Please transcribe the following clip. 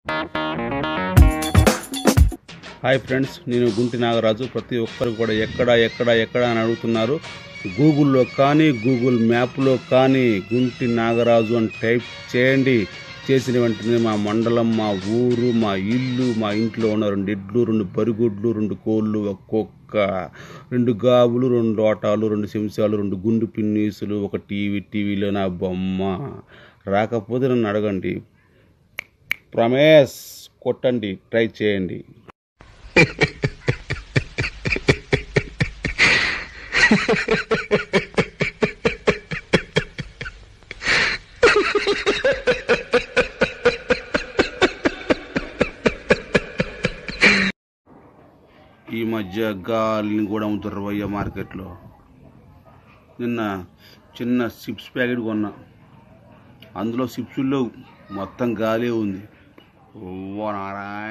hi friends నేను గుంటి నాగరాజు ప్రతి ఒక్కరు కూడా ఎక్కడ ఎక్కడ ఎక్కడ అని అడుగుతున్నారు గూగుల్లో కానీ గూగుల్ మ్యాప్లో కానీ గుంటి నాగరాజు అని టైప్ చేయండి చేసిన వెంటనే మా మండలం మా ఊరు మా ఇల్లు మా ఇంట్లో ఉన్న రెండు ఎడ్లు రెండు బరిగుడ్లు రెండు కోళ్ళు ఒక కుక్క రెండు గాబులు రెండు ఓటాలు రెండు చెంచాలు రెండు గుండు పిన్నీసులు ఒక టీవీ టీవీలో నా బొమ్మ రాకపోతే నన్ను అడగండి ప్రమేష్ కొట్టండి ట్రై చేయండి ఈ మధ్య గాలిని కూడా అమ్ముతారు వయ్య మార్కెట్లో నిన్న చిన్న చిప్స్ ప్యాకెట్ కొన్నా అందులో చిప్స్లో మొత్తం గాలి ఉంది ఓ నారాయణ